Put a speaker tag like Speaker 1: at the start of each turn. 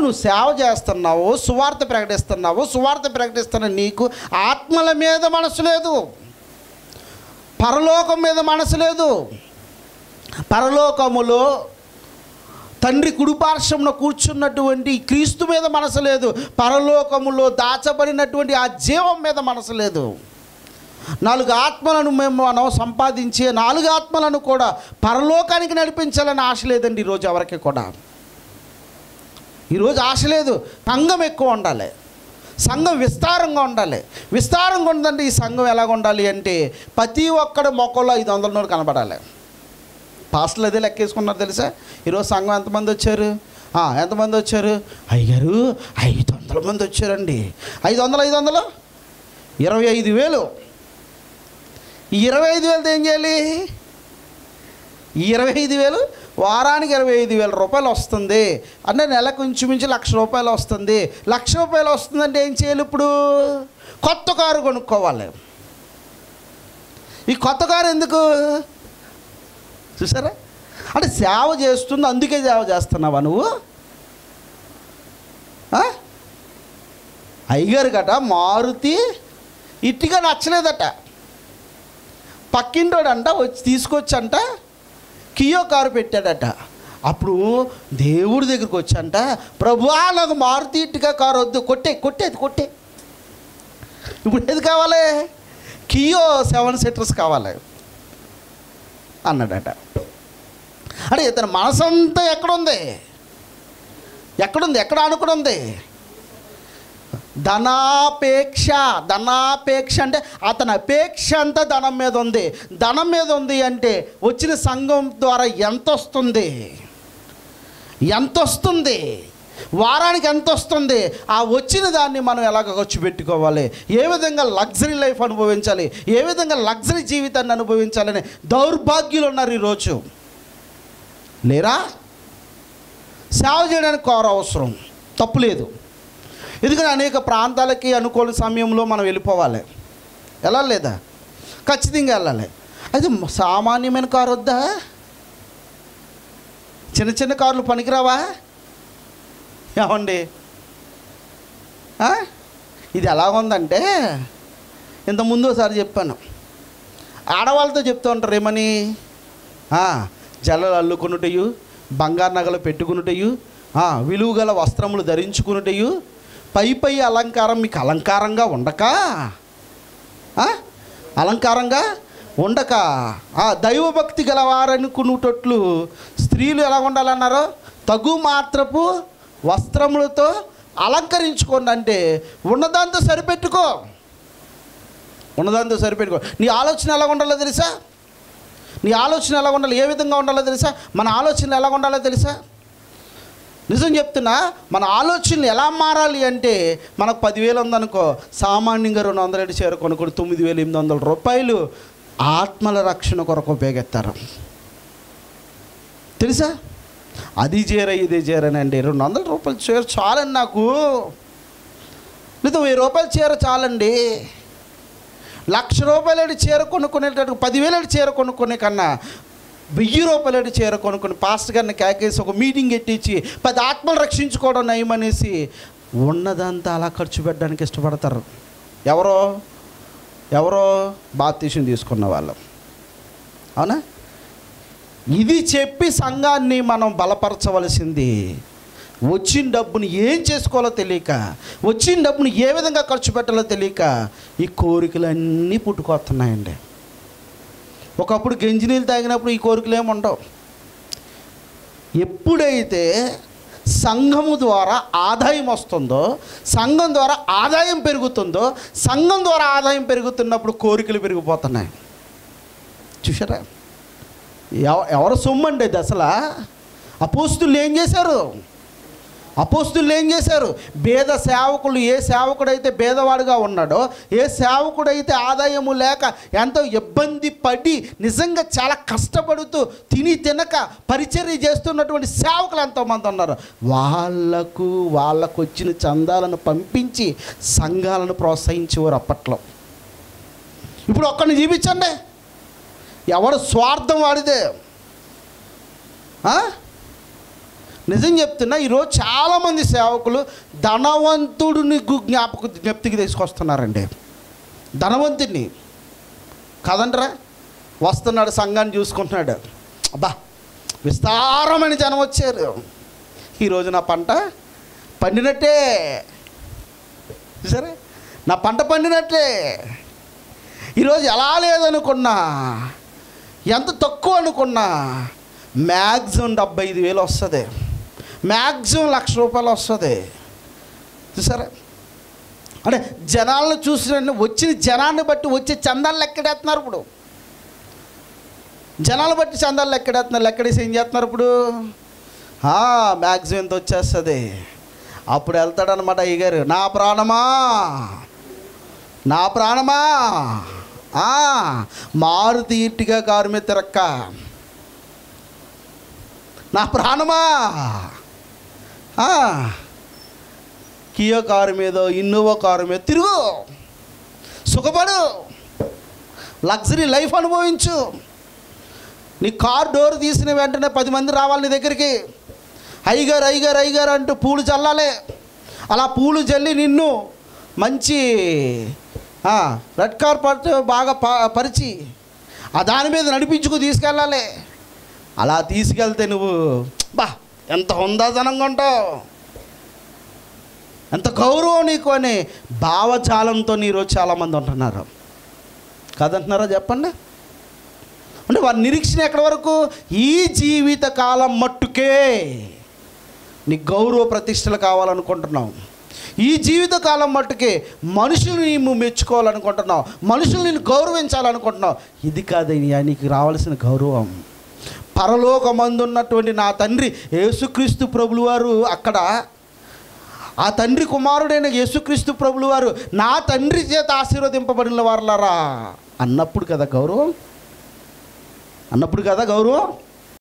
Speaker 1: నువ్వు సేవ చేస్తున్నావు సువార్త ప్రకటిస్తున్నావు సువార్త ప్రకటిస్తున్న నీకు ఆత్మల మీద మనసు లేదు పరలోకం మీద మనసు లేదు పరలోకములో తండ్రి కుడిపార్శ్వంలో కూర్చున్నటువంటి క్రీస్తు మీద మనసు లేదు పరలోకములో దాచబడినటువంటి ఆ జీవం మీద మనసు లేదు నాలుగు ఆత్మలను మేము మనం సంపాదించి నాలుగు ఆత్మలను కూడా పరలోకానికి నడిపించాలని ఆశ లేదండి ఈరోజు ఎవరికి కూడా ఈరోజు ఆశ లేదు సంఘం ఎక్కువ ఉండాలి సంఘం విస్తారంగా ఉండాలి విస్తారంగా ఉందంటే ఈ సంఘం ఎలాగ ఉండాలి అంటే ప్రతి ఒక్కడు మొక్కల్లో ఐదు వందల నూరు కనబడాలి పాస్టర్లు అదే లెక్కేసుకున్నారు తెలుసా ఈరోజు సంఘం ఎంతమంది వచ్చారు ఆ, ఎంతమంది వచ్చారు అయ్యారు ఐదు వందల మంది వచ్చారండి ఐదు వందలు ఐదు వందలు ఇరవై ఐదు వేలు ఈ ఇరవై ఐదు వేలతో ఏం చేయాలి ఈ ఇరవై ఐదు వేలు వారానికి ఇరవై ఐదు వేల రూపాయలు వస్తుంది అంటే నెలకు ఇంచుమించు లక్ష రూపాయలు వస్తుంది లక్ష రూపాయలు వస్తుందంటే ఏం చేయాలి ఇప్పుడు కొత్త కారు కొనుక్కోవాలి ఈ కొత్త కారు ఎందుకు చూసారా అంటే సేవ చేస్తుంది అందుకే సేవ చేస్తున్నావా నువ్వు ఆ? అయ్యగారు గట మారుతి ఇట్టిగా నచ్చలేదట పక్కింటోడంట వచ్చి తీసుకొచ్చంట కియో కారు పెట్టాడట అప్పుడు దేవుడి దగ్గరికి వచ్చంట ప్రభువా నాకు మారుతి ఇట్టుగా కారు వద్దు కొట్టే కొట్టేది కొట్టే ఇప్పుడు ఏది కావాలి కియో సెవెన్ సీటర్స్ కావాలి అన్నాడట అంటే ఇతని మనసంతా ఎక్కడుంది ఎక్కడుంది ఎక్కడ ఆనుకుని ఉంది ధనాపేక్ష ధనాపేక్ష అంటే అతని అపేక్ష అంతా ధనం మీద ఉంది ధనం మీద ఉంది అంటే వచ్చిన సంఘం ద్వారా ఎంత వస్తుంది ఎంత వస్తుంది వారానికి ఎంత వస్తుంది ఆ వచ్చిన దాన్ని మనం ఎలాగ ఖర్చు పెట్టుకోవాలి ఏ విధంగా లగ్జరీ లైఫ్ అనుభవించాలి ఏ విధంగా లగ్జరీ జీవితాన్ని అనుభవించాలని దౌర్భాగ్యులు ఉన్నారు ఈరోజు లేరా సేవ చేయడానికి కోర అవసరం తప్పు లేదు ఎందుకంటే అనేక ప్రాంతాలకి అనుకూల సమయంలో మనం వెళ్ళిపోవాలి వెళ్ళాలి లేదా ఖచ్చితంగా వెళ్ళాలి అయితే సామాన్యమైన కారు వద్దా చిన్న చిన్న కార్లు పనికిరావా ఏమండి ఆ? ఇది ఎలాగుందంటే ఇంత ముందు ఒకసారి చెప్పాను ఆడవాళ్ళతో చెప్తూ ఉంటారు ఏమని ఆ, జల్లలు అల్లుకునుటయు బంగారు నగలు పెట్టుకునుటయు ఆ, విలువ గల వస్త్రములు ధరించుకునుటయు పై పై అలంకారం మీకు అలంకారంగా ఉండక ఆ? అలంకారంగా ఉండక ఆ దైవభక్తి గలవారనుకునేటట్లు స్త్రీలు ఎలా ఉండాలన్నారో తగు మాత్రపు వస్త్రములతో అలంకరించుకోండి అంటే ఉన్నదాంతో సరిపెట్టుకో ఉన్నదాంతో సరిపెట్టుకో నీ ఆలోచన ఎలా ఉండాలో తెలుసా నీ ఆలోచన ఎలా ఉండాలి ఏ విధంగా ఉండాలో తెలుసా మన ఆలోచన ఎలా ఉండాలో తెలుసా నిజం చెప్తున్నా మన ఆలోచనలు ఎలా మారాలి అంటే మనకు పదివేలు ఉందనుకో సామాన్యంగా రెండు వందల ఏడు చీర కొనుక్కొని తొమ్మిది వేలు ఎనిమిది వందల రూపాయలు ఆత్మల రక్షణ కొరకు ఉపయోగిస్తారు తెలుసా అది చీర ఇది చీరనండి రెండు వందల రూపాయలు చీర చాలండి నాకు లేదా వెయ్యి రూపాయలు చీర చాలండి లక్ష రూపాయలు చీర కొనుక్కునేటట్టు పదివేలు చీర కొనుక్కునే కన్నా వెయ్యి రూపాయలు చీర కొనుక్కుని పాస్టర్ గారిని కేకేసి ఒక మీటింగ్ ఎట్టించి పది ఆత్మలు రక్షించుకోవడం నయమనేసి ఉన్నదంతా అలా ఖర్చు పెట్టడానికి ఇష్టపడతారు ఎవరో ఎవరో బాప్తీసం తీసుకున్న వాళ్ళు అవునా ఇది చెప్పి సంఘాన్ని మనం బలపరచవలసింది వచ్చిన డబ్బుని ఏం చేసుకోవాలో తెలియక వచ్చిన డబ్బుని ఏ విధంగా ఖర్చు పెట్టాలో తెలియక ఈ కోరికలన్నీ పుట్టుకొస్తున్నాయండి ఒకప్పుడు గంజి నీళ్ళు తాగినప్పుడు ఈ కోరికలు ఏమి ఉండవు ఎప్పుడైతే సంఘము ద్వారా ఆదాయం వస్తుందో సంఘం ద్వారా ఆదాయం పెరుగుతుందో సంఘం ద్వారా ఆదాయం పెరుగుతున్నప్పుడు కోరికలు పెరిగిపోతున్నాయి చూసారా ఎవ ఎవరు సొమ్మండి అది అసలు అపోస్తులు ఏం చేశారు అపోస్తులు ఏం చేశారు పేద సేవకులు ఏ సేవకుడైతే పేదవాడుగా ఉన్నాడో ఏ సేవకుడైతే ఆదాయము లేక ఎంతో ఇబ్బంది పడి నిజంగా చాలా కష్టపడుతూ తిని తినక పరిచర్య చేస్తున్నటువంటి సేవకులు ఎంతోమంది ఉన్నారు వాళ్ళకు వాళ్ళకు వచ్చిన చందాలను పంపించి సంఘాలను ప్రోత్సహించేవారు అప్పట్లో ఇప్పుడు ఒక్కడిని చూపించండి ఎవడు స్వార్థం వాడిదే ఆ? నిజం చెప్తున్నా ఈరోజు చాలామంది సేవకులు ధనవంతుడిని గు- జ్ఞాపక జ్ఞప్తికి తీసుకొస్తున్నారండి ధనవంతుడిని కదండ్రా వస్తున్నాడు సంఘాన్ని చూసుకుంటున్నాడు అబ్బా విస్తారమైన జనం వచ్చారు ఈరోజు నా పంట పండినట్టే సరే నా పంట పండినట్లే ఈరోజు ఎలా లేదనుకున్నా ఎంత తక్కువ అనుకున్నా మ్యాక్సిమం డెబ్బై ఐదు వేలు వస్తుంది మ్యాక్సిమం లక్ష రూపాయలు వస్తుంది చూసారా అంటే జనాలను చూసిన వచ్చిన జనాన్ని బట్టి వచ్చే చందాలు లెక్కడేస్తున్నారు ఇప్పుడు జనాలు బట్టి చందాలు లెక్కడేస్తున్నారు లెక్కడేసి ఏం చేస్తున్నారు ఇప్పుడు మ్యాక్సిమం ఎంత వచ్చేస్తుంది అప్పుడు వెళ్తాడనమాట అయ్యగారు నా ప్రాణమా నా ప్రాణమా ఆ, మారుతి ఇట్టిగా కారు మీద తిరక్క నా ప్రాణమా ఆ, కియో కారు మీద ఇన్నోవా కారు మీద తిరుగు సుఖపడు లగ్జరీ లైఫ్ అనుభవించు నీ కార్ డోర్ తీసిన వెంటనే పది మంది రావాలి నీ దగ్గరికి అయ్యగారు అయ్యగారు అయ్యగారు అంటూ పూలు చల్లాలి అలా పూలు చల్లి నిన్ను మంచి ఆ, రెడ్ కార్పెట్ బాగా ప- పరిచి ఆ దాని మీద నడిపించుకు తీసుకెళ్ళాలి అలా తీసుకెళ్తే నువ్వు బా ఎంత హుందాదనంగా ఉంటావు ఎంత గౌరవం నీకు అని భావజాలంతో ఈరోజు చాలామంది ఉంటున్నారు కాదంటున్నారా చెప్పండి అంటే వారి నిరీక్షణ ఎక్కడి వరకు ఈ జీవిత కాలం మట్టుకే నీ గౌరవ ప్రతిష్టలు కావాలనుకుంటున్నావు ఈ జీవిత కాలం మట్టుకే మనుషులు నీవు మెచ్చుకోవాలనుకుంటున్నావు మనుషులు నేను గౌరవించాలనుకుంటున్నావు ఇది కాదయ్యా నీకు రావాల్సిన గౌరవం పరలోకమందున్నటువంటి నా తండ్రి యేసుక్రీస్తు ప్రభులు వారు అక్కడ ఆ తండ్రి కుమారుడైన యేసుక్రీస్తు ప్రభులు వారు నా తండ్రి చేత ఆశీర్వదింపబడిన వారులారా అన్నప్పుడు కదా గౌరవం అన్నప్పుడు కదా గౌరవం